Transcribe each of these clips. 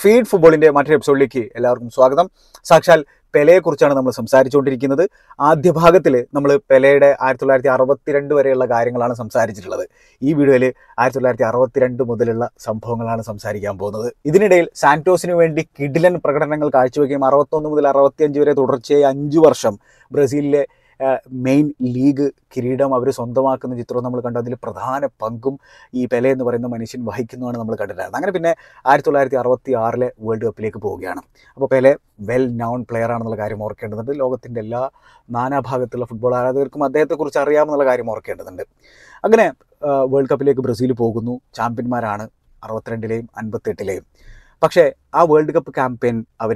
feed ഫുട്ബോളിന്റെ മറ്റൊരു എപ്പിസോഡിലേക്ക് എല്ലാവർക്കും സ്വാഗതം സാക്ഷാൽ പെലയെക്കുറിച്ചാണ് നമ്മൾ സംസാരിച്ചുകൊണ്ടിരിക്കുന്നത് ആദ്യ ഭാഗത്തിൽ നമ്മൾ പെലയുടെ ആയിരത്തി തൊള്ളായിരത്തി അറുപത്തിരണ്ട് വരെയുള്ള കാര്യങ്ങളാണ് സംസാരിച്ചിട്ടുള്ളത് ഈ വീഡിയോയിൽ ആയിരത്തി തൊള്ളായിരത്തി അറുപത്തിരണ്ട് മുതലുള്ള സംഭവങ്ങളാണ് സംസാരിക്കാൻ പോകുന്നത് ഇതിനിടയിൽ സാന്റോസിന് വേണ്ടി കിഡിലൻ പ്രകടനങ്ങൾ കാഴ്ചവെക്കുകയും അറുപത്തൊന്ന് മുതൽ അറുപത്തിയഞ്ച് വരെ തുടർച്ചയായി അഞ്ചു വർഷം ബ്രസീലിലെ മെയിൻ ലീഗ് കിരീടം അവർ സ്വന്തമാക്കുന്ന ചിത്രം നമ്മൾ കണ്ടു അതിൽ പ്രധാന പങ്കും ഈ പെലെ എന്ന് പറയുന്ന മനുഷ്യൻ വഹിക്കുന്നതാണ് നമ്മൾ കണ്ടിട്ടുണ്ടായിരുന്നത് അങ്ങനെ പിന്നെ ആയിരത്തി തൊള്ളായിരത്തി അറുപത്തി ആറിലെ വേൾഡ് കപ്പിലേക്ക് പോവുകയാണ് അപ്പോൾ പെലെ വെൽ നൗൺ പ്ലെയർ ആണെന്നുള്ള കാര്യം ഓർക്കേണ്ടതുണ്ട് ലോകത്തിൻ്റെ എല്ലാ നാനാഭാഗത്തുള്ള ഫുട്ബോൾ ആരാധകർക്കും അദ്ദേഹത്തെക്കുറിച്ച് അറിയാമെന്നുള്ള കാര്യം ഓർക്കേണ്ടതുണ്ട് അങ്ങനെ ആ, വേൾഡ് കപ്പിലേക്ക് ബ്രസീൽ പോകുന്നു ചാമ്പ്യന്മാരാണ് അറുപത്തിരണ്ടിലെയും അൻപത്തെട്ടിലെയും പക്ഷേ ആ വേൾഡ് കപ്പ് ക്യാമ്പയിൻ അവർ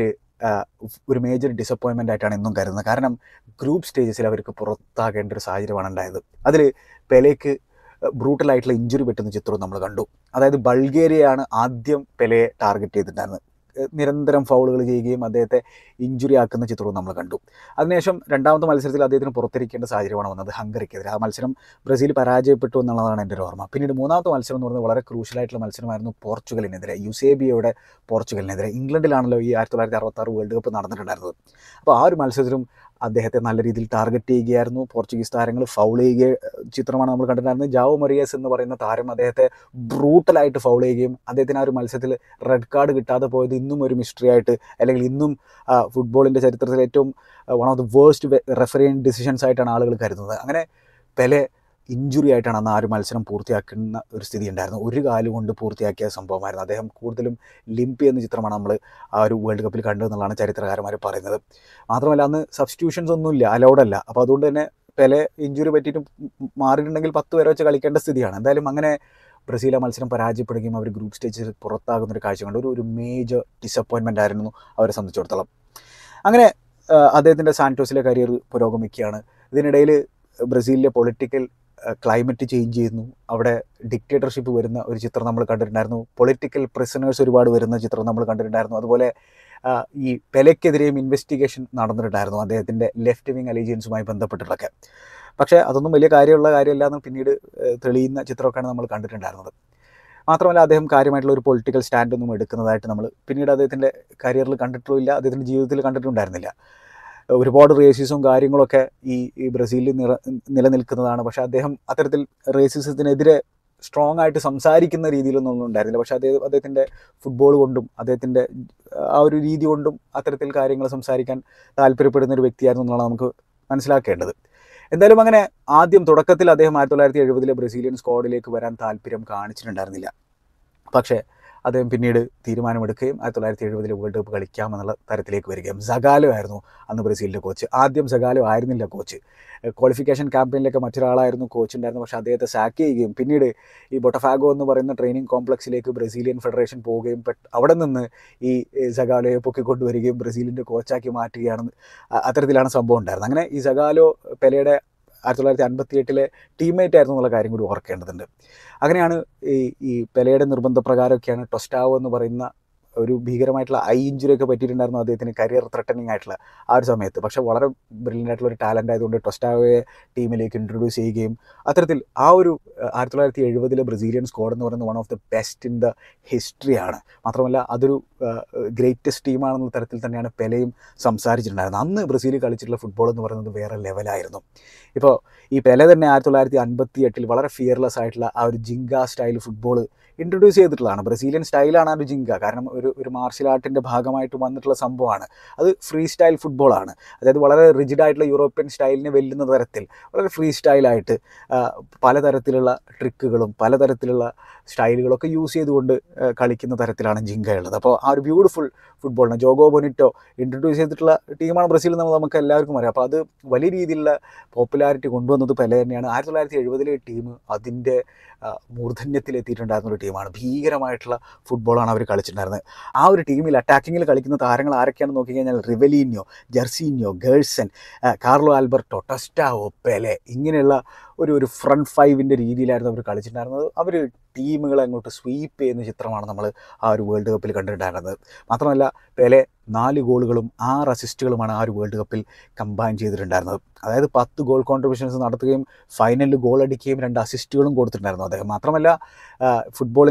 ഒരു മേജർ ഡിസപ്പോയിൻമെൻ്റ് ആയിട്ടാണ് എന്നും കരുതുന്നത് കാരണം ഗ്രൂപ്പ് സ്റ്റേജസിൽ അവർക്ക് പുറത്താകേണ്ട ഒരു സാഹചര്യമാണ് ഉണ്ടായത് അതിൽ പെലേക്ക് ബ്രൂട്ടലായിട്ടുള്ള ഇഞ്ചുറി പറ്റുന്ന ചിത്രവും നമ്മൾ കണ്ടു അതായത് ബൾഗേറിയയാണ് ആദ്യം പെലയെ ടാർഗറ്റ് ചെയ്തിട്ടുണ്ടായിരുന്നത് ഏഹ് നിരന്തരം ഫൗളുകൾ ചെയ്യുകയും അദ്ദേഹത്തെ ഇഞ്ചുറി ആക്കുന്ന ചിത്രവും നമ്മൾ കണ്ടു അതിനുശേഷം രണ്ടാമത്തെ മത്സരത്തിൽ അദ്ദേഹത്തിന് പുറത്തിരിക്കേണ്ട സാഹചര്യമാണ് വന്നത് ഹംഗറിക്കെതിരെ ആ മത്സരം ബ്രസീൽ പരാജയപ്പെട്ടു എന്നുള്ളതാണ് എൻ്റെ ഒരു ഓർമ്മ പിന്നീട് മൂന്നാമത്തെ മത്സരം എന്ന് പറയുന്നത് വളരെ ക്രൂഷ്യലായിട്ടുള്ള മത്സരമായിരുന്നു പോർച്ചുഗലിനെതിരെ യുസേബിയയുടെ പോർച്ചുഗലിനെതിരെ ഇംഗ്ലണ്ടിലാണല്ലോ ഈ ആയിരത്തി തൊള്ളായിരത്തി അറുപത്തി ആറ് വേൾഡ് കപ്പ് നടന്നിട്ടുണ്ടായിരുന്നത് അപ്പോൾ ആ ഒരു മത്സരത്തിലും അദ്ദേഹത്തെ നല്ല രീതിയിൽ ടാർഗറ്റ് ചെയ്യുകയായിരുന്നു പോർച്ചുഗീസ് താരങ്ങൾ ഫൗൾ ചെയ്യുക ചിത്രമാണ് നമ്മൾ കണ്ടിട്ടുണ്ടായിരുന്നത് ജാവോ മറിയസ് എന്ന് പറയുന്ന താരം അദ്ദേഹത്തെ ബ്രൂട്ടലായിട്ട് ഫൗൾ ചെയ്യുകയും അദ്ദേഹത്തിന് ആ ഒരു മത്സരത്തിൽ റെഡ് കാർഡ് കിട്ടാതെ പോയത് ഇന്നും ഒരു മിസ്റ്ററി ആയിട്ട് അല്ലെങ്കിൽ ഇന്നും ഫുട്ബോളിൻ്റെ ചരിത്രത്തിൽ ഏറ്റവും one of the worst refereeing decisions ആയിട്ടാണ് ആളുകൾ കരുതുന്നത് അങ്ങനെ പെലെ ഇഞ്ചുറി ആയിട്ടാണ് അന്ന് ആ ഒരു മത്സരം പൂർത്തിയാക്കുന്ന ഒരു സ്ഥിതി ഉണ്ടായിരുന്നു ഒരു കാല് കൊണ്ട് പൂർത്തിയാക്കിയ സംഭവമായിരുന്നു അദ്ദേഹം കൂടുതലും ലിംപി എന്ന ചിത്രമാണ് നമ്മൾ ആ ഒരു വേൾഡ് കപ്പിൽ കണ്ടതെന്നുള്ളതാണ് ചരിത്രകാരന്മാർ പറയുന്നത് മാത്രമല്ല അന്ന് സബ്സ്റ്റിറ്റ്യൂഷൻസ് ഒന്നുമില്ല അലൗഡ് അല്ല അപ്പോൾ അതുകൊണ്ട് തന്നെ പെലെ ഇഞ്ചുറി പറ്റിയിട്ട് മാറിയിട്ടുണ്ടെങ്കിൽ പത്ത് പേരെ വെച്ച് കളിക്കേണ്ട സ്ഥിതിയാണ് എന്തായാലും അങ്ങനെ ബ്രസീൽ ആ മത്സരം പരാജയപ്പെടുകയും അവർ ഗ്രൂപ്പ് സ്റ്റേജിൽ പുറത്താകുന്ന ഒരു കാഴ്ച കണ്ടു ഒരു ഒരു മേജർ ഡിസപ്പോയിൻമെൻ്റ് ആയിരുന്നു അവരെ സംബന്ധിച്ചിടത്തോളം അങ്ങനെ ആ, അദ്ദേഹത്തിൻ്റെ സാന്റോസിലെ കരിയർ പുരോഗമിക്കുകയാണ് ഇതിനിടയിൽ ബ്രസീലിലെ പൊളിറ്റിക്കൽ ക്ലൈമറ്റ് ചേഞ്ച് ചെയ്യുന്നു അവിടെ ഡിക്റ്റേറ്റർഷിപ്പ് വരുന്ന ഒരു ചിത്രം നമ്മൾ കണ്ടിട്ടുണ്ടായിരുന്നു പൊളിറ്റിക്കൽ പ്രിസണേഴ്സ് ഒരുപാട് വരുന്ന ചിത്രം നമ്മൾ കണ്ടിട്ടുണ്ടായിരുന്നു അതുപോലെ ആ, ഈ പെലയ്ക്കെതിരെയും ഇൻവെസ്റ്റിഗേഷൻ നടന്നിട്ടുണ്ടായിരുന്നു അദ്ദേഹത്തിൻ്റെ ലെഫ്റ്റ് വിങ് അലീജിയൻസുമായി ബന്ധപ്പെട്ടിട്ടൊക്കെ പക്ഷേ അതൊന്നും വലിയ കാര്യമുള്ള കാര്യമല്ല എന്ന് പിന്നീട് ഏഹ്, തെളിയുന്ന ചിത്രമൊക്കെയാണ് നമ്മൾ കണ്ടിട്ടുണ്ടായിരുന്നത് മാത്രമല്ല അദ്ദേഹം കാര്യമായിട്ടുള്ള ഒരു പൊളിറ്റിക്കൽ സ്റ്റാൻഡ് ഒന്നും എടുക്കുന്നതായിട്ട് നമ്മൾ പിന്നീട് അദ്ദേഹത്തിൻ്റെ കരിയറിൽ കണ്ടിട്ടുമില്ല അദ്ദേഹത്തിൻ്റെ ജീവിതത്തിൽ കണ്ടിട്ടുണ്ടായിരുന്നില്ല ഒരുപാട് റേസിസും കാര്യങ്ങളൊക്കെ ഈ ഈ ബ്രസീലിൽ നിറ നിലനിൽക്കുന്നതാണ് പക്ഷേ അദ്ദേഹം അത്തരത്തിൽ റേസിസത്തിനെതിരെ സ്ട്രോങ് ആയിട്ട് സംസാരിക്കുന്ന രീതിയിലൊന്നും ഉണ്ടായിരുന്നില്ല പക്ഷേ അദ്ദേഹം അദ്ദേഹത്തിൻ്റെ ഫുട്ബോൾ കൊണ്ടും അദ്ദേഹത്തിൻ്റെ ആ ഒരു രീതി കൊണ്ടും അത്തരത്തിൽ കാര്യങ്ങൾ സംസാരിക്കാൻ താല്പര്യപ്പെടുന്ന ഒരു വ്യക്തിയായിരുന്നു എന്നുള്ളതാണ് നമുക്ക് മനസ്സിലാക്കേണ്ടത് എന്തായാലും അങ്ങനെ ആദ്യം തുടക്കത്തിൽ അദ്ദേഹം ആയിരത്തി തൊള്ളായിരത്തി എഴുപതിലെ ബ്രസീലിയൻ സ്ക്വാഡിലേക്ക് വരാൻ താല്പര്യം കാണിച്ചിട്ടുണ്ടായിരുന്നില്ല പക്ഷേ അദ്ദേഹം പിന്നീട് തീരുമാനമെടുക്കുകയും ആയിരത്തി തൊള്ളായിരത്തി എഴുപതിലെ വേൾഡ് കപ്പ് കളിക്കാമെന്നുള്ള തരത്തിലേക്ക് വരികയും സഗാലോ ആയിരുന്നു അന്ന് ബ്രസീലിൻ്റെ കോച്ച് ആദ്യം സഗാലോ ആയിരുന്നില്ല കോച്ച് ക്വാളിഫിക്കേഷൻ ക്യാമ്പയിനിലൊക്കെ മറ്റൊരാളായിരുന്നു കോച്ച് ഉണ്ടായിരുന്നു പക്ഷേ അദ്ദേഹത്തെ സാക്ക് ചെയ്യുകയും പിന്നീട് ഈ ബൊട്ടഫാഗോ എന്ന് പറയുന്ന ട്രെയിനിങ് കോംപ്ലക്സിലേക്ക് ബ്രസീലിയൻ ഫെഡറേഷൻ പോവുകയും പെട്ട് അവിടെ നിന്ന് ഈ സഗാലോയെ പൊക്കിക്കൊണ്ടുവരികയും ബ്രസീലിൻ്റെ കോച്ചാക്കി മാറ്റുകയാണ് അ- അത്തരത്തിലാണ് സംഭവം ഉണ്ടായിരുന്നത് അങ്ങനെ ഈ സഗാലോ പെലയുടെ ആയിരത്തി തൊള്ളായിരത്തി അൻപത്തി എട്ടിലെ ടീംമേറ്റ് ആയിരുന്നു എന്നുള്ള കാര്യം കൂടി ഓർക്കേണ്ടതുണ്ട് അങ്ങനെയാണ് ഈ ഈ പെലയുടെ നിർബന്ധപ്രകാരമൊക്കെയാണ് ടൊസ്റ്റാവോ എന്ന് പറയുന്ന ഒരു ഭീകരമായിട്ടുള്ള ഐ ഇഞ്ചുറി ഒക്കെ പറ്റിയിട്ടുണ്ടായിരുന്നു അദ്ദേഹത്തിന് കരിയർ ത്രട്ടനിങ് ആയിട്ടുള്ള ആ ഒരു സമയത്ത് പക്ഷേ വളരെ ബ്രില്യൻ്റ് ആയിട്ടുള്ള ഒരു ടാലൻ്റ് ആയതുകൊണ്ട് ടൊസ്റ്റാവോയെ ടീമിലേക്ക് ഇൻട്രൊഡ്യൂസ് ചെയ്യുകയും അത്തരത്തിൽ ആ ഒരു അഹ്, ആയിരത്തി തൊള്ളായിരത്തി എഴുപതിലെ ബ്രസീലിയൻ സ്ക്വാഡ് എന്ന് പറയുന്നത് one of the best in the ഹിസ്റ്ററിയാണ് മാത്രമല്ല അതൊരു ഗ്രേറ്റസ്റ്റ് ടീമാണെന്ന തരത്തിൽ തന്നെയാണ് പെലയും സംസാരിച്ചിട്ടുണ്ടായിരുന്നത് അന്ന് ബ്രസീൽ കളിച്ചിട്ടുള്ള ഫുട്ബോൾ എന്ന് പറയുന്നത് വേറെ ലെവലായിരുന്നു ഇപ്പോൾ ഈ പെല തന്നെ ആയിരത്തി തൊള്ളായിരത്തി അൻപത്തി എട്ടിൽ വളരെ ഫിയർലെസ് ആയിട്ടുള്ള ആ ഒരു ജിങ്ക സ്റ്റൈൽ ഫുട്ബോൾ ഇൻട്രൊഡ്യൂസ് ചെയ്തിട്ടുള്ളതാണ് ബ്രസീലിയൻ സ്റ്റൈലാണ് ആ ഒരു ജിങ്ക കാരണം ഒരു ഒരു മാർഷ്യൽ ആർട്ടിൻ്റെ ഭാഗമായിട്ട് വന്നിട്ടുള്ള സംഭവമാണ് അത് ഫ്രീ സ്റ്റൈൽ ഫുട്ബോളാണ് അതായത് വളരെ റിജിഡ് ആയിട്ടുള്ള യൂറോപ്യൻ സ്റ്റൈലിനെ വെല്ലുന്ന തരത്തിൽ വളരെ ഫ്രീ സ്റ്റൈലായിട്ട് പലതരത്തിലുള്ള ട്രിക്കുകളും പലതരത്തിലുള്ള സ്റ്റൈലുകളൊക്കെ യൂസ് ചെയ്തുകൊണ്ട് ആ, കളിക്കുന്ന തരത്തിലാണ് ജിങ്ക ഉള്ളത് അപ്പോൾ ആ ഒരു ബ്യൂട്ടിഫുൾ ഫുട്ബോളിന് ജോഗോ ബൊനിറ്റോ ഇൻട്രൊഡ്യൂസ് ചെയ്തിട്ടുള്ള ടീമാണ് ബ്രസീൽ എന്ന് നമുക്ക് എല്ലാവർക്കും അറിയാം അപ്പോൾ അത് വലിയ രീതിയിലുള്ള പോപ്പുലാരിറ്റി കൊണ്ടുവന്നത് പെല തന്നെയാണ് ആയിരത്തി തൊള്ളായിരത്തി എഴുപതിലെ ടീം അതിൻ്റെ ആ, മൂർധന്യത്തിലെത്തിയിട്ടുണ്ടായിരുന്ന ഒരു ടീമാണ് ഭീകരമായിട്ടുള്ള ഫുട്ബോളാണ് അവർ കളിച്ചിട്ടുണ്ടായിരുന്നത് ആ ഒരു ടീമിൽ അറ്റാക്കിങ്ങിൽ കളിക്കുന്ന താരങ്ങൾ ആരൊക്കെയാണെന്ന് നോക്കിക്കഴിഞ്ഞാൽ റിവലീനിയോ ജെർസീനിയോ ഗേഴ്സൺ ആ, കാർലോ ആൽബർട്ടോ ടസ്റ്റാവോ പെലെ ഇങ്ങനെയുള്ള ഒരു ഒരു ഫ്രണ്ട് ഫൈവിൻ്റെ രീതിയിലായിരുന്നു അവർ കളിച്ചിട്ടുണ്ടായിരുന്നത് അവർ ടീമുകളെ അങ്ങോട്ട് സ്വീപ്പ് ചെയ്യുന്ന ചിത്രമാണ് നമ്മൾ ആ ഒരു വേൾഡ് കപ്പിൽ കണ്ടിട്ടുണ്ടായിരുന്നത് മാത്രമല്ല പെലെ നാല് ഗോളുകളും ആറ് അസിസ്റ്റുകളുമാണ് ആ ഒരു വേൾഡ് കപ്പിൽ കമ്പൈൻ ചെയ്തിട്ടുണ്ടായിരുന്നത് അതായത് പത്ത് ഗോൾ കോൺട്രിബ്യൂഷൻസ് നടത്തുകയും ഫൈനലിൽ ഗോൾ അടിക്കുകയും രണ്ട് അസിസ്റ്റുകളും കൊടുത്തിട്ടുണ്ടായിരുന്നു അദ്ദേഹം മാത്രമല്ല ഫുട്ബോളിൻ്റെ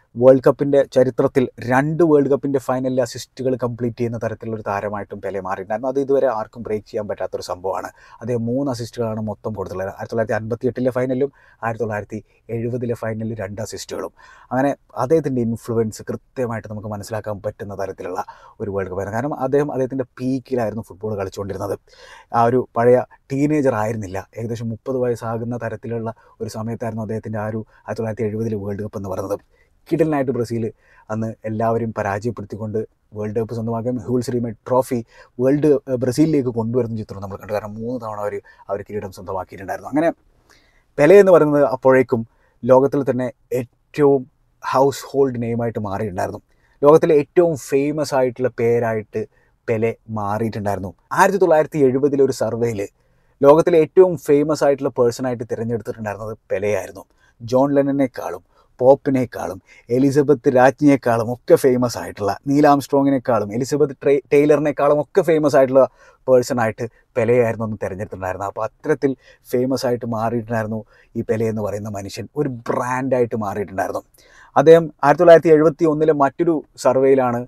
വേൾഡ് കപ്പിൻ്റെ ചരിത്രത്തിൽ രണ്ട് വേൾഡ് കപ്പിൻ്റെ ഫൈനലിൽ അസിസ്റ്റുകൾ കംപ്ലീറ്റ് ചെയ്യുന്ന തരത്തിലുള്ള ഒരു താരമായിട്ടും പെലെ മാറിയിട്ടുണ്ടായിരുന്നു അത് ഇതുവരെ ആർക്കും ബ്രേക്ക് ചെയ്യാൻ പറ്റാത്തൊരു സംഭവമാണ് അദ്ദേഹം മൂന്ന് അസിസ്റ്റുകളാണ് മൊത്തം കൊടുത്തുള്ളത് ആയിരത്തി തൊള്ളായിരത്തി അൻപത്തി എട്ടിലെ ഫൈനലിലും ആയിരത്തി തൊള്ളായിരത്തി എഴുപതിലെ ഫൈനലിൽ രണ്ട് അസിസ്റ്റുകളും അങ്ങനെ അദ്ദേഹത്തിൻ്റെ ഇൻഫ്ലുവൻസ് കൃത്യമായിട്ട് നമുക്ക് മനസ്സിലാക്കാൻ പറ്റുന്ന തരത്തിലുള്ള ഒരു വേൾഡ് കപ്പായിരുന്നു കാരണം അദ്ദേഹം അദ്ദേഹത്തിൻ്റെ പീക്കിലായിരുന്നു ഫുട്ബോൾ കളിച്ചുകൊണ്ടിരുന്നത് ആ ഒരു പഴയ ടീനേജർ ആയിരുന്നില്ല ഏകദേശം മുപ്പത് വയസ്സാകുന്ന തരത്തിലുള്ള ഒരു സമയത്തായിരുന്നു അദ്ദേഹത്തിൻ്റെ ആ ഒരു ആയിരത്തി തൊള്ളായിരത്തി എഴുപതിലെ വേൾഡ് കപ്പ് എന്ന് പറയുന്നത് കിടലിനായിട്ട് ബ്രസീൽ അന്ന് എല്ലാവരും പരാജയപ്പെടുത്തിക്കൊണ്ട് വേൾഡ് കപ്പ് സ്വന്തമാക്കാൻ ഹ്യൂൾസ് റീമേഡ് ട്രോഫി വേൾഡ് ബ്രസീലിലേക്ക് കൊണ്ടുവരുന്ന ചിത്രം നമ്മൾ കണ്ടു കാരണം മൂന്ന് തവണ അവർ അവർ കിരീടം സ്വന്തമാക്കിയിട്ടുണ്ടായിരുന്നു അങ്ങനെ പെലെ എന്ന് പറയുന്നത് അപ്പോഴേക്കും ലോകത്തിൽ തന്നെ ഏറ്റവും ഹൗസ് ഹോൾഡ് നെയിമായിട്ട് മാറിയിട്ടുണ്ടായിരുന്നു ലോകത്തിലെ ഏറ്റവും ഫേമസ് ആയിട്ടുള്ള പേരായിട്ട് പെലെ മാറിയിട്ടുണ്ടായിരുന്നു ആയിരത്തി തൊള്ളായിരത്തി എഴുപതിലെ ഒരു സർവേയിൽ ലോകത്തിലെ ഏറ്റവും ഫേമസ് ആയിട്ടുള്ള പേഴ്സണായിട്ട് തിരഞ്ഞെടുത്തിട്ടുണ്ടായിരുന്നത് പെലെയായിരുന്നു ജോൺ ലെനനേക്കാളും പോപ്പിനേക്കാളും എലിസബത്ത് രാജ്ഞിയേക്കാളും ഒക്കെ ഫേമസ് ആയിട്ടുള്ള നീലാം സ്ട്രോങ്ങിനേക്കാളും എലിസബത്ത് ട്രേ ടൈലറിനേക്കാളും ഒക്കെ ഫേമസ് ആയിട്ടുള്ള പേഴ്സണായിട്ട് പെലെയായിരുന്നു ഒന്ന് തിരഞ്ഞെടുത്തിട്ടുണ്ടായിരുന്നത് അപ്പോൾ അത്തരത്തിൽ ഫേമസ് ആയിട്ട് മാറിയിട്ടുണ്ടായിരുന്നു ഈ പെലെ എന്ന് പറയുന്ന മനുഷ്യൻ ഒരു ബ്രാൻഡായിട്ട് മാറിയിട്ടുണ്ടായിരുന്നു അദ്ദേഹം ആയിരത്തി തൊള്ളായിരത്തി എഴുപത്തി ഒന്നിലെ മറ്റൊരു സർവേയിലാണ്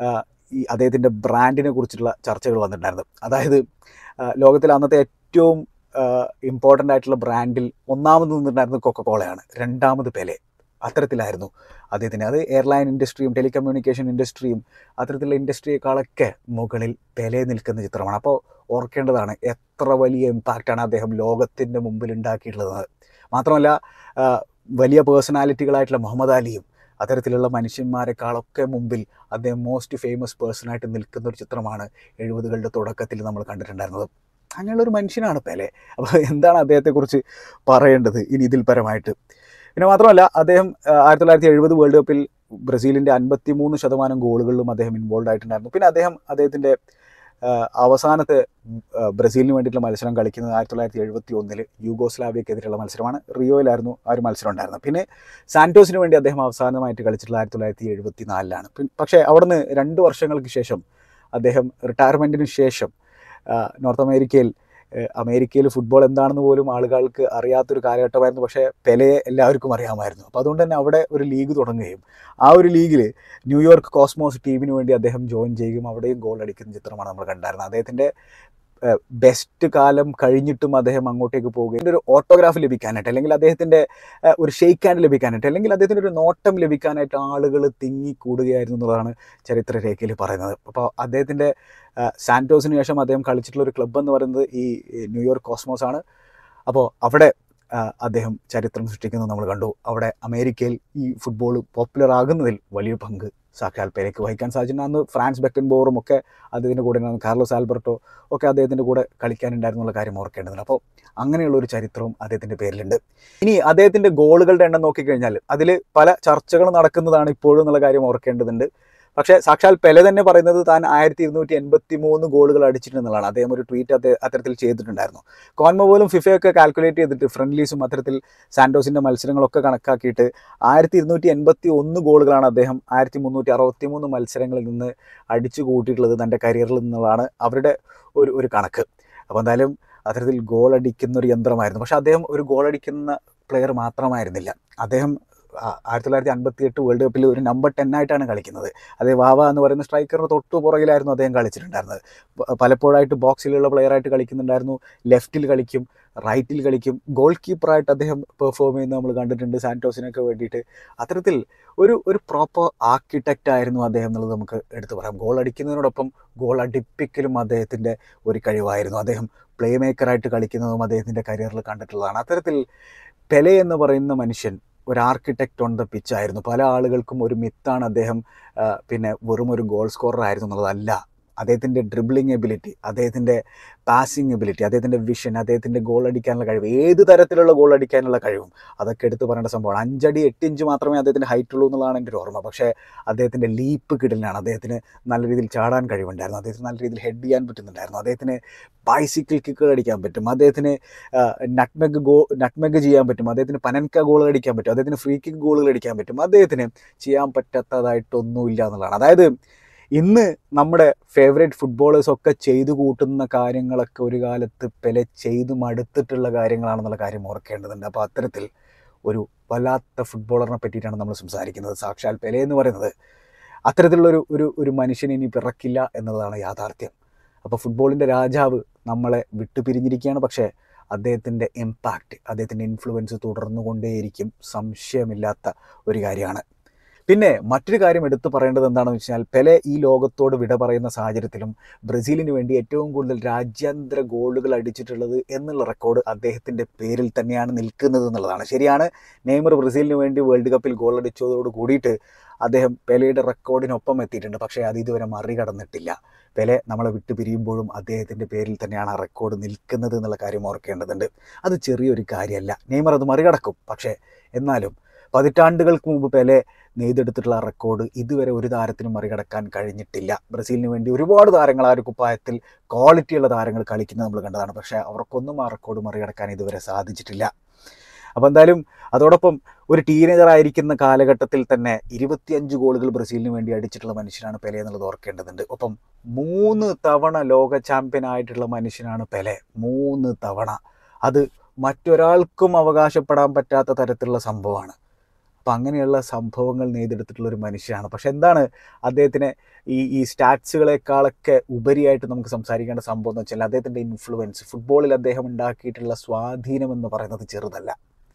ഈ അദ്ദേഹത്തിൻ്റെ ബ്രാൻഡിനെ കുറിച്ചിട്ടുള്ള ചർച്ചകൾ വന്നിട്ടുണ്ടായിരുന്നത് അതായത് ലോകത്തിലെ അന്നത്തെ ഏറ്റവും ഇമ്പോർട്ടൻ്റ് ആയിട്ടുള്ള ബ്രാൻഡിൽ ഒന്നാമത് നിന്നിട്ടുണ്ടായിരുന്നത് കൊക്കക്കോളയാണ് രണ്ടാമത് പെലെ അത്തരത്തിലായിരുന്നു അദ്ദേഹത്തിന് അത് എയർലൈൻ ഇൻഡസ്ട്രിയും ടെലികമ്മ്യൂണിക്കേഷൻ ഇൻഡസ്ട്രിയും അത്തരത്തിലുള്ള ഇൻഡസ്ട്രിയേക്കാളൊക്കെ മുകളിൽ പെലെ നിൽക്കുന്ന ചിത്രമാണ് അപ്പോൾ ഓർക്കേണ്ടതാണ് എത്ര വലിയ ഇമ്പാക്റ്റാണ് അദ്ദേഹം ലോകത്തിൻ്റെ മുമ്പിൽ ഉണ്ടാക്കിയിട്ടുള്ളത് മാത്രമല്ല വലിയ പേഴ്സണാലിറ്റികളായിട്ടുള്ള മുഹമ്മദ് അലിയും അത്തരത്തിലുള്ള മനുഷ്യന്മാരെക്കാളൊക്കെ മുമ്പിൽ അദ്ദേഹം മോസ്റ്റ് ഫേമസ് പേഴ്സണായിട്ട് നിൽക്കുന്ന ഒരു ചിത്രമാണ് എഴുപതുകളുടെ തുടക്കത്തിൽ നമ്മൾ കണ്ടിട്ടുണ്ടായിരുന്നത് അങ്ങനെയുള്ള ഒരു മനുഷ്യനാണ് പെലെ അപ്പോൾ എന്താണ് അദ്ദേഹത്തെക്കുറിച്ച് പറയേണ്ടത് ഇനി ഇതിൽ പരമായിട്ട് പിന്നെ മാത്രമല്ല അദ്ദേഹം ആയിരത്തി തൊള്ളായിരത്തി എഴുപത് വേൾഡ് കപ്പിൽ ബ്രസീലിൻ്റെ അൻപത്തി മൂന്ന് ശതമാനം ഗോളുകളിലും അദ്ദേഹം ഇൻവോൾവ് ആയിട്ടുണ്ടായിരുന്നു പിന്നെ അദ്ദേഹം അദ്ദേഹത്തിൻ്റെ അവസാനത്തെ ബ്രസീലിന് വേണ്ടിയിട്ടുള്ള മത്സരം കളിക്കുന്നത് ആയിരത്തി തൊള്ളായിരത്തി എഴുപത്തി ഒന്നിൽ യൂഗോസ്ലാവിയക്കെതിരെയുള്ള മത്സരമാണ് റിയോയിലായിരുന്നു ആ ഒരു മത്സരം ഉണ്ടായിരുന്നത് പിന്നെ സാന്റോസിന് വേണ്ടി അദ്ദേഹം അവസാനമായിട്ട് കളിച്ചിട്ടുള്ള ആയിരത്തി തൊള്ളായിരത്തി എഴുപത്തി നാലിലാണ് പക്ഷേ അവിടുന്ന് രണ്ട് വർഷങ്ങൾക്ക് ശേഷം അദ്ദേഹം റിട്ടയർമെൻറ്റിന് ശേഷം നോർത്ത് അമേരിക്കയിൽ അമേരിക്കയിൽ ഫുട്ബോൾ എന്താണെന്ന് പോലും ആളുകൾക്ക് അറിയാത്തൊരു കാലഘട്ടമായിരുന്നു പക്ഷേ പെലയെ എല്ലാവർക്കും അറിയാമായിരുന്നു അപ്പോൾ അതുകൊണ്ട് തന്നെ അവിടെ ഒരു ലീഗ് തുടങ്ങുകയും ആ ഒരു ലീഗിൽ ന്യൂയോർക്ക് കോസ്മോസ് ടീമിന് വേണ്ടി അദ്ദേഹം ജോയിൻ ചെയ്യുകയും അവിടെയും ഗോൾ അടിക്കുന്ന ചിത്രമാണ് നമ്മൾ കണ്ടായിരുന്നത് അദ്ദേഹത്തിൻ്റെ ബെസ്റ്റ് കാലം കഴിഞ്ഞിട്ടും അദ്ദേഹം അങ്ങോട്ടേക്ക് പോവുകയും ഒരു ഓട്ടോഗ്രാഫ് ലഭിക്കാനായിട്ട് അല്ലെങ്കിൽ അദ്ദേഹത്തിൻ്റെ ഒരു ഷെയ്ക്ക് ഹാൻഡ് ലഭിക്കാനായിട്ട് അല്ലെങ്കിൽ അദ്ദേഹത്തിൻ്റെ ഒരു നോട്ടം ലഭിക്കാനായിട്ട് ആളുകൾ തിങ്ങിക്കൂടുകയായിരുന്നു എന്നുള്ളതാണ് ചരിത്രരേഖയിൽ പറയുന്നത് അപ്പോൾ അദ്ദേഹത്തിൻ്റെ സാന്റോസിന് ശേഷം അദ്ദേഹം കളിച്ചിട്ടുള്ള ഒരു ക്ലബ്ബ് എന്ന് പറയുന്നത് ഈ ന്യൂയോർക്ക് കോസ്മോസ് ആണ് അപ്പോൾ അവിടെ അദ്ദേഹം ചരിത്രം സൃഷ്ടിക്കുന്നത് നമ്മൾ കണ്ടു അവിടെ അമേരിക്കയിൽ ഈ ഫുട്ബോൾ പോപ്പുലർ ആകുന്നതിൽ വലിയ പങ്ക് സാക്ഷാൽ പേരേക്ക് വഹിക്കാൻ സാധിച്ചിട്ടുണ്ട് അന്ന് ഫ്രാൻസ് ബെക്കൻ ബോറും ഒക്കെ അദ്ദേഹത്തിൻ്റെ കൂടെ ഉണ്ടായിരുന്നു കാർലോസ് ആൽബർട്ടോ ഒക്കെ അദ്ദേഹത്തിൻ്റെ കൂടെ കളിക്കാനുണ്ടായിരുന്നുള്ള കാര്യം ഓർക്കേണ്ടതുണ്ട് അപ്പോൾ അങ്ങനെയുള്ള ഒരു ചരിത്രവും അദ്ദേഹത്തിൻ്റെ പേരിലുണ്ട് ഇനി അദ്ദേഹത്തിൻ്റെ ഗോളുകളുടെ എണ്ണം നോക്കിക്കഴിഞ്ഞാൽ അതിൽ പല ചർച്ചകൾ നടക്കുന്നതാണ് ഇപ്പോഴും എന്നുള്ള കാര്യം ഓർക്കേണ്ടതുണ്ട് പക്ഷേ സാക്ഷാൽ പെലെ തന്നെ പറയുന്നത് താൻ ആയിരത്തി ഇരുന്നൂറ്റി എൺപത്തി മൂന്ന് ഗോളുകൾ അടിച്ചിട്ടുണ്ടെന്നുള്ളതാണ് അദ്ദേഹം ഒരു ട്വീറ്റ് അദ്ദേഹം അത്തരത്തിൽ ചെയ്തിട്ടുണ്ടായിരുന്നു കോൺമ പോലും ഫിഫയൊക്കെ കാൽക്കുലേറ്റ് ചെയ്തിട്ട് ഫ്രണ്ട്ലീസും അത്തരത്തിൽ സാന്റോസിൻ്റെ മത്സരങ്ങളൊക്കെ കണക്കാക്കിയിട്ട് ആയിരത്തി ഇരുന്നൂറ്റി എൺപത്തി ഒന്ന് ഗോളുകളാണ് അദ്ദേഹം ആയിരത്തി മുന്നൂറ്റി അറുപത്തി മൂന്ന് മത്സരങ്ങളിൽ നിന്ന് അടിച്ചു കൂട്ടിയിട്ടുള്ളത് തൻ്റെ കരിയറിൽ നിന്നുള്ളതാണ് അവരുടെ ഒരു ഒരു കണക്ക് അപ്പോൾ എന്തായാലും അത്തരത്തിൽ ഗോൾ അടിക്കുന്ന ഒരു യന്ത്രമായിരുന്നു പക്ഷേ അദ്ദേഹം ഒരു ഗോൾ അടിക്കുന്ന പ്ലെയർ മാത്രമായിരുന്നില്ല അദ്ദേഹം ആയിരത്തി തൊള്ളായിരത്തി അൻപത്തി എട്ട് വേൾഡ് കപ്പിൽ ഒരു നമ്പർ ടെൻ ആയിട്ടാണ് കളിക്കുന്നത് അതേ വാവ എന്ന് പറയുന്ന സ്ട്രൈക്കറിന് തൊട്ടു പുറകിലായിരുന്നു അദ്ദേഹം കളിച്ചിട്ടുണ്ടായിരുന്നത് പലപ്പോഴായിട്ട് ബോക്സിലുള്ള പ്ലെയറായിട്ട് കളിക്കുന്നുണ്ടായിരുന്നു ലെഫ്റ്റിൽ കളിക്കും റൈറ്റിൽ കളിക്കും ഗോൾ കീപ്പറായിട്ട് അദ്ദേഹം പെർഫോം ചെയ്യുന്നത് നമ്മൾ കണ്ടിട്ടുണ്ട് സാന്റോസിനൊക്കെ വേണ്ടിയിട്ട് അത്തരത്തിൽ ഒരു ഒരു പ്രോപ്പർ ആർക്കിടെക്റ്റ് ആയിരുന്നു അദ്ദേഹം എന്നുള്ളത് നമുക്ക് എടുത്തു പറയാം ഗോൾ അടിക്കുന്നതിനോടൊപ്പം ഗോൾ അടിപ്പിക്കലും അദ്ദേഹത്തിൻ്റെ ഒരു കഴിവായിരുന്നു അദ്ദേഹം പ്ലേ മേക്കറായിട്ട് കളിക്കുന്നതും അദ്ദേഹത്തിൻ്റെ കരിയറിൽ കണ്ടിട്ടുള്ളതാണ് അത്തരത്തിൽ പെലെ എന്ന് പറയുന്ന മനുഷ്യൻ ഒരു ആർക്കിടെക്റ്റ് ഓൺ ദ പിച്ച് ആയിരുന്നു പല ആളുകൾക്കും ഒരു മിത്താണ് അദ്ദേഹം പിന്നെ വെറും ഒരു ഗോൾ സ്കോറർ ആയിരുന്നു എന്നുള്ളതല്ല അദ്ദേഹത്തിൻ്റെ ഡ്രിബിളിങ് എബിലിറ്റി അദ്ദേഹത്തിൻ്റെ പാസിങ് എബിലിറ്റി അദ്ദേഹത്തിൻ്റെ വിഷൻ അദ്ദേഹത്തിൻ്റെ ഗോൾ അടിക്കാനുള്ള കഴിവ് ഏത് തരത്തിലുള്ള ഗോൾ അടിക്കാനുള്ള കഴിവും അതൊക്കെ എടുത്തു പറയേണ്ട സംഭവമാണ് അഞ്ചടി എട്ട് ഇഞ്ച് മാത്രമേ അദ്ദേഹത്തിൻ്റെ ഹൈറ്റ് ഉള്ളൂ എന്നുള്ളതാണ് എൻ്റെ ഒരു ഓർമ്മ പക്ഷേ അദ്ദേഹത്തിൻ്റെ ലീപ്പ് കിടലിനാണ് അദ്ദേഹത്തിന് നല്ല രീതിയിൽ ചാടാൻ കഴിവുണ്ടായിരുന്നു അദ്ദേഹത്തിന് നല്ല രീതിയിൽ ഹെഡ് ചെയ്യാൻ പറ്റുന്നുണ്ടായിരുന്നു അദ്ദേഹത്തിന് ബൈസിക്കിൾ കിക്കുകൾ അടിക്കാൻ പറ്റും അദ്ദേഹത്തിന് നട്ട്മെഗ് ഗോ നട്ട്മെഗ് ചെയ്യാൻ പറ്റും അദ്ദേഹത്തിന് പനൻക ഗോൾ അടിക്കാൻ പറ്റും അദ്ദേഹത്തിന് ഫ്രീ കിക്ക് ഗോളുകൾ അടിക്കാൻ പറ്റും അദ്ദേഹത്തിന് ചെയ്യാൻ പറ്റാത്തതായിട്ടൊന്നുമില്ല എന്നുള്ളതാണ് അതായത് ഇന്ന് നമ്മുടെ ഫേവറേറ്റ് ഫുട്ബോളേഴ്സ് ഒക്കെ ചെയ്തു കൂട്ടുന്ന കാര്യങ്ങളൊക്കെ ഒരു കാലത്ത് പെലെ ചെയ്തു മടുത്തിട്ടുള്ള കാര്യങ്ങളാണെന്നുള്ള കാര്യം ഓർക്കേണ്ടതുണ്ട് അപ്പോൾ അത്തരത്തിൽ ഒരു വല്ലാത്ത ഫുട്ബോളറിനെ പറ്റിയിട്ടാണ് നമ്മൾ സംസാരിക്കുന്നത് സാക്ഷാൽ പെലെ എന്ന് പറയുന്നത് അത്തരത്തിലുള്ളൊരു ഒരു ഒരു മനുഷ്യന് ഇനി പിറക്കില്ല എന്നതാണ് യാഥാർത്ഥ്യം അപ്പോൾ ഫുട്ബോളിൻ്റെ രാജാവ് നമ്മളെ വിട്ടുപിരിഞ്ഞിരിക്കുകയാണ് പക്ഷേ അദ്ദേഹത്തിൻ്റെ ഇമ്പാക്റ്റ് അദ്ദേഹത്തിൻ്റെ ഇൻഫ്ലുവൻസ് തുടർന്നുകൊണ്ടേയിരിക്കും സംശയമില്ലാത്ത ഒരു കാര്യമാണ് പിന്നെ മറ്റൊരു കാര്യം എടുത്തു പറയേണ്ടത് എന്താണെന്ന് വെച്ചാൽ പെലെ ഈ ലോകത്തോട് വിട പറയുന്ന സാഹചര്യത്തിലും ബ്രസീലിന് വേണ്ടി ഏറ്റവും കൂടുതൽ രാജ്യാന്തര ഗോളുകൾ അടിച്ചിട്ടുള്ളത് എന്നുള്ള റെക്കോർഡ് അദ്ദേഹത്തിൻ്റെ പേരിൽ തന്നെയാണ് നിൽക്കുന്നത് എന്നുള്ളതാണ് ശരിയാണ് നെയ്മർ ബ്രസീലിന് വേണ്ടി വേൾഡ് കപ്പിൽ ഗോൾ അടിച്ചതോട് കൂടിയിട്ട് അദ്ദേഹം പെലെയുടെ റെക്കോർഡിനൊപ്പം എത്തിയിട്ടുണ്ട് പക്ഷേ അത് ഇതുവരെ മറികടന്നിട്ടില്ല പെലെ നമ്മളെ വിട്ടു പിരിയുമ്പോഴും അദ്ദേഹത്തിൻ്റെ പേരിൽ തന്നെയാണ് ആ റെക്കോർഡ് നിൽക്കുന്നത് എന്നുള്ള കാര്യം ഓർക്കേണ്ടതുണ്ട് അത് ചെറിയൊരു കാര്യമല്ല നെയ്മർ അത് മറികടക്കും പക്ഷേ എന്നാലും പതിറ്റാണ്ടുകൾക്ക് മുമ്പ് പെലെ നെയ്തെടുത്തിട്ടുള്ള ആ റെക്കോർഡ് ഇതുവരെ ഒരു താരത്തിനും മറികടക്കാൻ കഴിഞ്ഞിട്ടില്ല ബ്രസീലിന് വേണ്ടി ഒരുപാട് താരങ്ങൾ ആ ഒരു കുപ്പായത്തിൽ ക്വാളിറ്റിയുള്ള താരങ്ങൾ കളിക്കുന്നത് നമ്മൾ കണ്ടതാണ് പക്ഷേ അവർക്കൊന്നും ആ റെക്കോർഡ് മറികടക്കാൻ ഇതുവരെ സാധിച്ചിട്ടില്ല അപ്പോൾ എന്തായാലും അതോടൊപ്പം ഒരു ടീനേജർ ആയിരിക്കുന്ന കാലഘട്ടത്തിൽ തന്നെ ഇരുപത്തിയഞ്ച് ഗോളുകൾ ബ്രസീലിന് വേണ്ടി അടിച്ചിട്ടുള്ള മനുഷ്യനാണ് പെലെ എന്നുള്ളത് ഓർക്കേണ്ടതുണ്ട് ഒപ്പം മൂന്ന് തവണ ലോക ചാമ്പ്യൻ ആയിട്ടുള്ള മനുഷ്യനാണ് പെലെ മൂന്ന് തവണ അത് മറ്റൊരാൾക്കും അവകാശപ്പെടാൻ പറ്റാത്ത തരത്തിലുള്ള സംഭവമാണ് അപ്പം അങ്ങനെയുള്ള സംഭവങ്ങൾ നെയ്തെടുത്തിട്ടുള്ള ഒരു മനുഷ്യനാണ് പക്ഷെ എന്താണ് അദ്ദേഹത്തിന് ഈ ഈ സ്റ്റാറ്റ്സുകളെക്കാളൊക്കെ ഉപരിയായിട്ട് നമുക്ക് സംസാരിക്കേണ്ട സംഭവം എന്ന് വെച്ചാൽ അദ്ദേഹത്തിൻ്റെ ഇൻഫ്ലുവൻസ് ഫുട്ബോളിൽ അദ്ദേഹം ഉണ്ടാക്കിയിട്ടുള്ള സ്വാധീനം എന്ന് പറയുന്നത് ചെറുതല്ല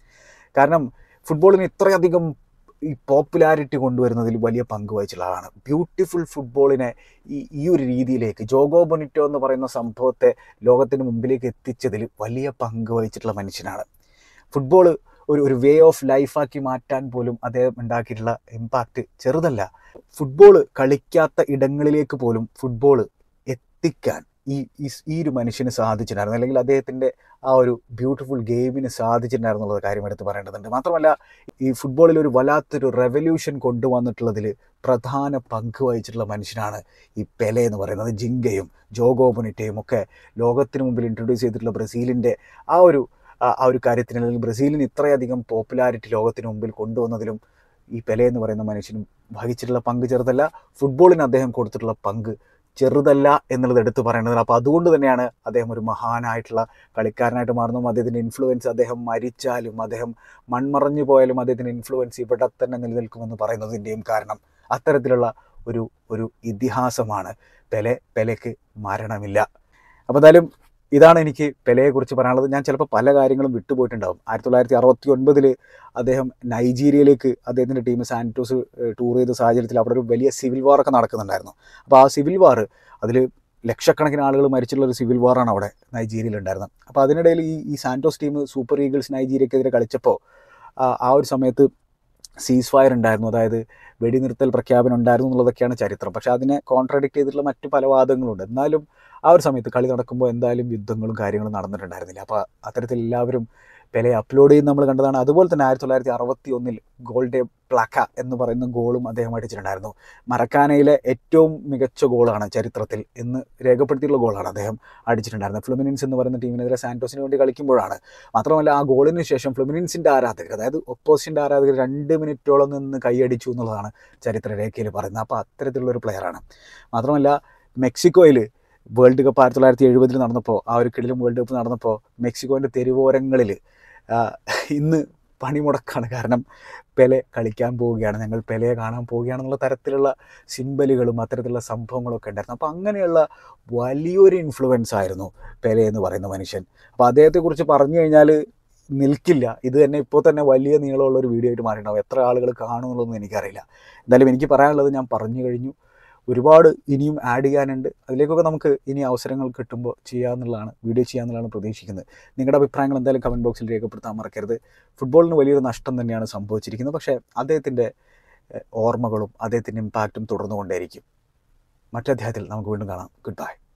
കാരണം ഫുട്ബോളിന് ഇത്രയധികം ഈ പോപ്പുലാരിറ്റി കൊണ്ടുവരുന്നതിൽ വലിയ പങ്ക് വഹിച്ചുള്ള ആളാണ് ബ്യൂട്ടിഫുൾ ഫുട്ബോളിനെ ഈ ഈ ഒരു രീതിയിലേക്ക് ജോഗോ ബൊനിറ്റോ എന്ന് പറയുന്ന സംഭവത്തെ ലോകത്തിന് മുമ്പിലേക്ക് എത്തിച്ചതിൽ വലിയ പങ്ക് വഹിച്ചിട്ടുള്ള മനുഷ്യനാണ് ഫുട്ബോൾ ഒരു ഒരു വേ ഓഫ് ലൈഫാക്കി മാറ്റാൻ പോലും അദ്ദേഹം ഉണ്ടാക്കിയിട്ടുള്ള ഇമ്പാക്റ്റ് ചെറുതല്ല ഫുട്ബോൾ കളിക്കാത്ത ഇടങ്ങളിലേക്ക് പോലും ഫുട്ബോൾ എത്തിക്കാൻ ഈ ഈ- ഈ ഒരു മനുഷ്യന് സാധിച്ചിട്ടുണ്ടായിരുന്നു അല്ലെങ്കിൽ അദ്ദേഹത്തിൻ്റെ ആ ഒരു ബ്യൂട്ടിഫുൾ ഗെയിമിന് സാധിച്ചിട്ടുണ്ടായിരുന്നു എന്നുള്ള കാര്യം എടുത്ത് പറയേണ്ടതുണ്ട് മാത്രമല്ല ഈ ഫുട്ബോളിൽ ഒരു വല്ലാത്തൊരു റെവല്യൂഷൻ കൊണ്ടുവന്നിട്ടുള്ളതിൽ പ്രധാന പങ്ക് വഹിച്ചിട്ടുള്ള മനുഷ്യനാണ് ഈ പെലെ എന്ന് പറയുന്നത് ജിങ്കയും ജോഗോ ബൊനിറ്റയും ഒക്കെ ലോകത്തിന് മുമ്പിൽ ഇൻട്രൊഡ്യൂസ് ചെയ്തിട്ടുള്ള ബ്രസീലിൻ്റെ ആ ഒരു ആ ആ ഒരു കാര്യത്തിന് അല്ലെങ്കിൽ ബ്രസീലിന് ഇത്രയധികം പോപ്പുലാരിറ്റി ലോകത്തിന് മുമ്പിൽ കൊണ്ടുവന്നതിലും ഈ പെലെ എന്ന് പറയുന്ന മനുഷ്യനും വഹിച്ചിട്ടുള്ള പങ്ക് ചെറുതല്ല ഫുട്ബോളിന് അദ്ദേഹം കൊടുത്തിട്ടുള്ള പങ്ക് ചെറുതല്ല എന്നുള്ളത് എടുത്തു പറയേണ്ടത് അപ്പോൾ അതുകൊണ്ട് തന്നെയാണ് അദ്ദേഹം ഒരു മഹാനായിട്ടുള്ള കളിക്കാരനായിട്ട് മാറുന്നതും അദ്ദേഹത്തിൻ്റെ ഇൻഫ്ലുവൻസ് അദ്ദേഹം മരിച്ചാലും അദ്ദേഹം മൺമറഞ്ഞു പോയാലും അദ്ദേഹത്തിൻ്റെ ഇൻഫ്ലുവൻസ് ഇവിടെ തന്നെ നിലനിൽക്കുമെന്ന് പറയുന്നതിൻ്റെയും കാരണം അത്തരത്തിലുള്ള ഒരു ഒരു ഇതിഹാസമാണ് പെലെ പെലെക്ക് മരണമില്ല അപ്പോൾ എന്തായാലും ഇതാണ് എനിക്ക് പെലെയെക്കുറിച്ച് പറയാനുള്ളത് ഞാൻ ചിലപ്പോൾ പല കാര്യങ്ങളും വിട്ടുപോയിട്ടുണ്ടാവും ആയിരത്തി തൊള്ളായിരത്തി അറുപത്തി ഒൻപതിൽ അദ്ദേഹം നൈജീരിയയിലേക്ക് അദ്ദേഹത്തിൻ്റെ ടീം സാന്റോസ് ടൂർ ചെയ്ത സാഹചര്യത്തിൽ അവിടെ ഒരു വലിയ സിവിൽ വാറൊക്കെ നടക്കുന്നുണ്ടായിരുന്നു അപ്പോൾ ആ സിവിൽ വാർ അതിൽ ലക്ഷക്കണക്കിന് ആളുകൾ മരിച്ചിട്ടുള്ള ഒരു സിവിൽ വാറാണ് അവിടെ നൈജീരിയയിൽ ഉണ്ടായിരുന്നത് അപ്പോൾ അതിനിടയിൽ ഈ ഈ സാന്റോസ് ടീം സൂപ്പർ ഈഗിൾസ് നൈജീരിയക്കെതിരെ കളിച്ചപ്പോൾ ആ- ആ ഒരു സമയത്ത് സീസ് ഫയർ ഉണ്ടായിരുന്നു അതായത് വെടിനിർത്തൽ പ്രഖ്യാപനം ഉണ്ടായിരുന്നു എന്നുള്ളതൊക്കെയാണ് ചരിത്രം പക്ഷേ അതിനെ കോൺട്രഡിക്റ്റ് ചെയ്തിട്ടുള്ള മറ്റു പല വാദങ്ങളുണ്ട് എന്നാലും ആ ഒരു സമയത്ത് കളി നടക്കുമ്പോൾ എന്തായാലും യുദ്ധങ്ങളും കാര്യങ്ങളും നടന്നിട്ടുണ്ടായിരുന്നില്ല അപ്പോൾ അത്തരത്തിൽ എല്ലാവരും പെലെ അപ്ലോഡ് ചെയ്യുന്ന നമ്മൾ കണ്ടതാണ് അതുപോലെ തന്നെ ആയിരത്തി തൊള്ളായിരത്തി അറുപത്തി ഒന്നിൽ ഗോൾഡെ പ്ലാക്ക എന്ന് പറയുന്ന ഗോളും അദ്ദേഹം അടിച്ചിട്ടുണ്ടായിരുന്നു മറക്കാനയിലെ ഏറ്റവും മികച്ച ഗോളാണ് ചരിത്രത്തിൽ എന്ന് രേഖപ്പെടുത്തിയിട്ടുള്ള ഗോളാണ് അദ്ദേഹം അടിച്ചിട്ടുണ്ടായിരുന്നത് ഫ്ലുമിനിൻസ് എന്ന് പറയുന്ന ടീമിനെതിരെ സാന്റോസിന് വേണ്ടി കളിക്കുമ്പോഴാണ് മാത്രമല്ല ആ ഗോളിന് ശേഷം ഫ്ലുമിനിൻസിൻ്റെ ആരാധകർ അതായത് ഒപ്പോസിൻ്റെ ആരാധകർ രണ്ട് മിനിറ്റോളം നിന്ന് കൈയടിച്ചു എന്നുള്ളതാണ് ചരിത്രരേഖയിൽ പറയുന്നത് അപ്പോൾ അത്തരത്തിലുള്ള ഒരു പ്ലെയറാണ് മാത്രമല്ല മെക്സിക്കോയിൽ വേൾഡ് കപ്പ് ആയിരത്തി തൊള്ളായിരത്തി എഴുപതിൽ നടന്നപ്പോൾ ആ ഒരു കിടിലും വേൾഡ് കപ്പ് നടന്നപ്പോൾ മെക്സിക്കോൻ്റെ തെരുവോരങ്ങളിൽ ഇന്ന് പണിമുടക്കാണ് കാരണം പെലെ കളിക്കാൻ പോവുകയാണ് ഞങ്ങൾ പെലയെ കാണാൻ പോവുകയാണെന്നുള്ള തരത്തിലുള്ള സിമ്പലുകളും അത്തരത്തിലുള്ള സംഭവങ്ങളൊക്കെ ഉണ്ടായിരുന്നു അപ്പോൾ അങ്ങനെയുള്ള വലിയൊരു ഇൻഫ്ലുവൻസ് ആയിരുന്നു പെലെ എന്ന് പറയുന്ന മനുഷ്യൻ അപ്പോൾ അദ്ദേഹത്തെക്കുറിച്ച് പറഞ്ഞു കഴിഞ്ഞാൽ നിൽക്കില്ല ഇത് തന്നെ ഇപ്പോൾ തന്നെ വലിയ നീളമുള്ള ഒരു വീഡിയോ ആയിട്ട് മാറിയിട്ടുണ്ടാവും എത്ര ആളുകൾ കാണുമെന്നുള്ളതൊന്നും എനിക്കറിയില്ല എന്തായാലും എനിക്ക് പറയാനുള്ളത് ഞാൻ പറഞ്ഞു കഴിഞ്ഞു ഒരുപാട് ഇനിയും ആഡ് ചെയ്യാനുണ്ട് അതിലേക്കൊക്കെ നമുക്ക് ഇനി അവസരങ്ങൾ കിട്ടുമ്പോൾ ചെയ്യാമെന്നുള്ളതാണ് വീഡിയോ ചെയ്യാമെന്നുള്ളതാണ് പ്രതീക്ഷിക്കുന്നത് നിങ്ങളുടെ അഭിപ്രായങ്ങൾ എന്തായാലും കമൻറ്റ് ബോക്സിൽ രേഖപ്പെടുത്താൻ മറക്കരുത് ഫുട്ബോളിന് വലിയൊരു നഷ്ടം തന്നെയാണ് സംഭവിച്ചിരിക്കുന്നത് പക്ഷേ അദ്ദേഹത്തിൻ്റെ ഏഹ്, ഓർമ്മകളും അദ്ദേഹത്തിൻ്റെ ഇമ്പാക്റ്റും തുടർന്നുകൊണ്ടേയിരിക്കും മറ്റധ്യായത്തിൽ നമുക്ക് വീണ്ടും കാണാം ഗുഡ് ബൈ